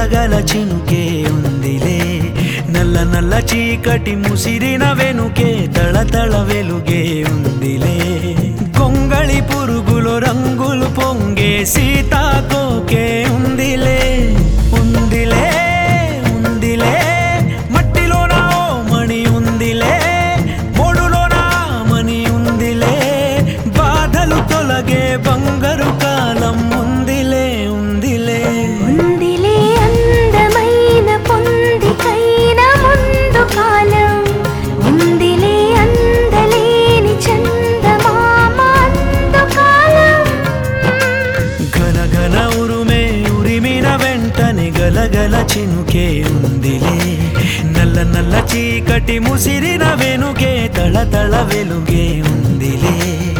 గలగల చినుకే ఉందిలే నల్ల నల్ల చీకటి ముసిరిన వెనుకే తళతళ వెలుగే ఉందిలే కొంగళి పురుగులు రంగులు పొంగే సీతాకోకే ఉందిలే ఉందిలే ఉందిలే మట్టిలోన ఓ మణి ఉందిలే మోడులోన మణి ఉందిలే బాధలు తొలగే బంగారు కాలం ఉందిలే ఉందిలే ఉందిలే అందమైన పొందికైన ముందు కాలం ఉందిలే అందలేని చందమామ అందుకాలం ఘన ఘన ఉరుమే ఉరిమిన వెంటనే గలగల చినుకే ఉందిలే నల్ల నల్ల చీకటి ముసిరిన వెనుకే తళతళ వెలుగే ఉందిలే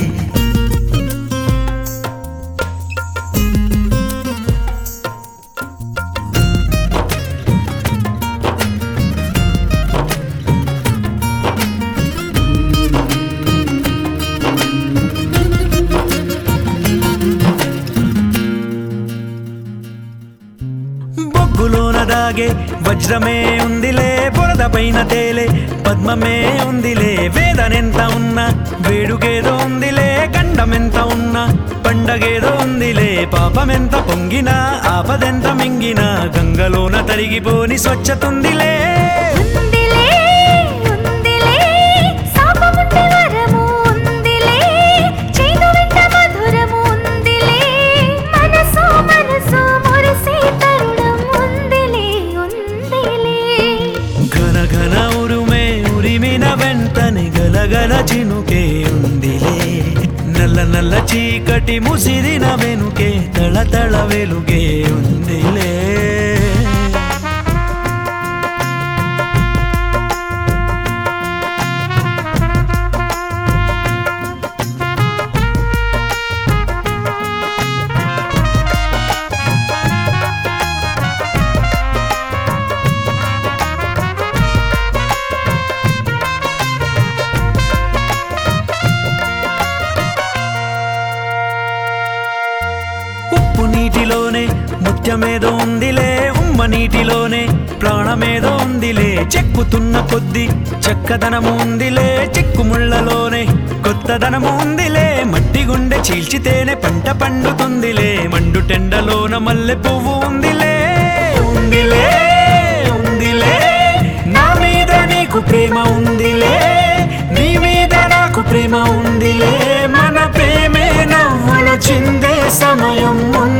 బొగ్గులోన దాగే వజ్రమే ఉందిలే బురద పైన తేలే పద్మమే ఉందిలే వేదనెంత ఉన్నా వేడుకేదో ఉందిలే గండమెంత ఉన్నా పండగేదో ఉందిలే పాపమెంత పొంగినా ఆపదెంత మింగినా గంగలోన తరిగిపోని స్వచ్ఛతుందిలే ఉందిలే ఉందిలే శాపముంది వరము ఉందిలే చేదు వెంట మధురము ఉందిలే మనసు మనసు మురిసే తరుణం ఉందిలే ఉందిలే ఘన ఘన ఉరుమే ఉరిమిన వెంటనే గలగల చినుకే ఉందిలే నల్ల నల్ల చీకటి ముసిరిన వెనుకే తళతళ వెలుగే ఉందిలే ఉప్పు నీటిలోనే ముత్యమేదో ఉందిలే ఉమ్మ నీటిలోనే ప్రాణమేదో ఉందిలే చెక్కుతున్న కొద్ది చక్కదనము ఉందిలే చిక్కుముళ్ళలోనే కొత్తదనము ఉందిలే మట్టి గుండె చీల్చితేనే పంట పండుతుందిలే మండు టెండలోన మల్లె పువ్వు ఉందిలే ఉందిలే ఉందిలే నా మీద నీకు ప్రేమ ఉందిలే నీ మీద నాకు ప్రేమ ఉందిలే మన ప్రేమే నవ్వుల చిందే సమయం ఉంది